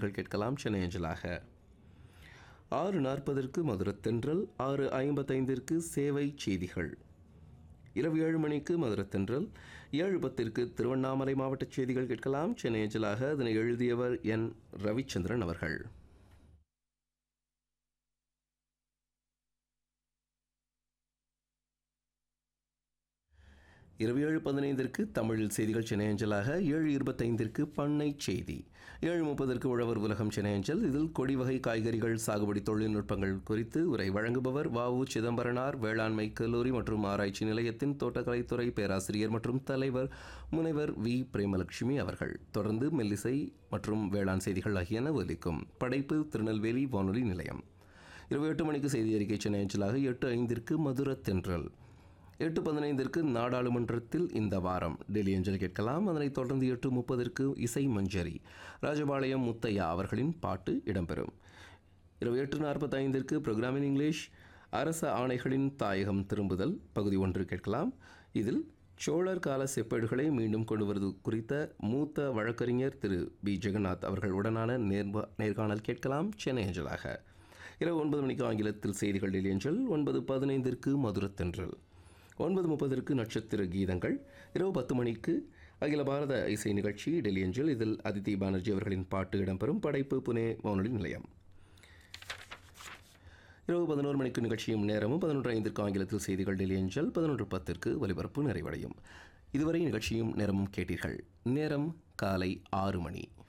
செய்திகள் கேட்கலாம் சென்னை அஞ்சலாக ஆறு நாற்பதற்கு மதுரத்தென்றல் ஆறு ஐம்பத்தைந்திற்கு சேவை செய்திகள் இரவு ஏழு மணிக்கு மதுரத்தென்றல் ஏழு பத்திற்கு திருவண்ணாமலை மாவட்ட செய்திகள் கேட்கலாம் சென்னை அஞ்சலாக அதனை எழுதியவர் என் ரவிச்சந்திரன் அவர்கள் இரவு ஏழு பதினைந்திற்கு தமிழில் செய்திகள் சென்னை அஞ்சலாக ஏழு இருபத்தைந்திற்கு பண்ணை செய்தி ஏழு முப்பதற்கு உழவர் உலகம் சென்னை அஞ்சல் இதில் கொடி வகை காய்கறிகள் சாகுபடி தொழில்நுட்பங்கள் குறித்து உரை வழங்குபவர் வாவு சிதம்பரனார் வேளாண்மை கல்லூரி மற்றும் ஆராய்ச்சி நிலையத்தின் தோட்டக்கலைத்துறை பேராசிரியர் மற்றும் தலைவர் முனைவர் வி பிரேமலட்சுமி அவர்கள் தொடர்ந்து மெல்லிசை மற்றும் வேளாண் செய்திகள் ஆகியன ஒலிக்கும் படைப்பு திருநெல்வேலி வானொலி நிலையம் இரவு எட்டு மணிக்கு செய்தி அறிக்கை சென்னை அஞ்சலாக எட்டு ஐந்திற்கு மதுர தென்றல் எட்டு பதினைந்திற்கு நாடாளுமன்றத்தில் இந்த வாரம் டெல்லி அஞ்சல் கேட்கலாம் அதனைத் தொடர்ந்து எட்டு முப்பதற்கு இசை மஞ்சரி ராஜபாளையம் முத்தையா அவர்களின் பாட்டு இடம்பெறும் இரவு எட்டு நாற்பத்தைந்திற்கு ப்ரோக்ராமின் இங்கிலீஷ் அரச ஆணைகளின் தாயகம் திரும்புதல் பகுதி ஒன்று கேட்கலாம் இதில் சோழர் கால செப்பேடுகளை மீண்டும் கொண்டு வருவது குறித்த மூத்த வழக்கறிஞர் திரு பி ஜெகநாத் அவர்கள் உடனான நேர்பா நேர்காணல் கேட்கலாம் சென்னை அஞ்சலாக இரவு ஒன்பது மணிக்கு ஆங்கிலத்தில் செய்திகள் டெல்லி அஞ்சல் ஒன்பது பதினைந்திற்கு மதுரத்தென்றல் ஒன்பது முப்பதற்கு நட்சத்திர கீதங்கள் இரவு பத்து மணிக்கு அகில பாரத இசை நிகழ்ச்சி டெல்லி அஞ்சல் இதில் அதித்தி பானர்ஜி அவர்களின் பாட்டு இடம்பெறும் படைப்பு புனே வானொலி நிலையம் இரவு பதினோரு மணிக்கு நிகழ்ச்சியும் நேரமும் பதினொன்று ஐந்திற்கு ஆங்கிலத்தில் செய்திகள் டெல்லி அஞ்சல் பதினொன்று பத்திற்கு ஒலிபரப்பு நிறைவடையும் இதுவரை நிகழ்ச்சியும் நேரமும் கேட்டீர்கள் நேரம் காலை ஆறு மணி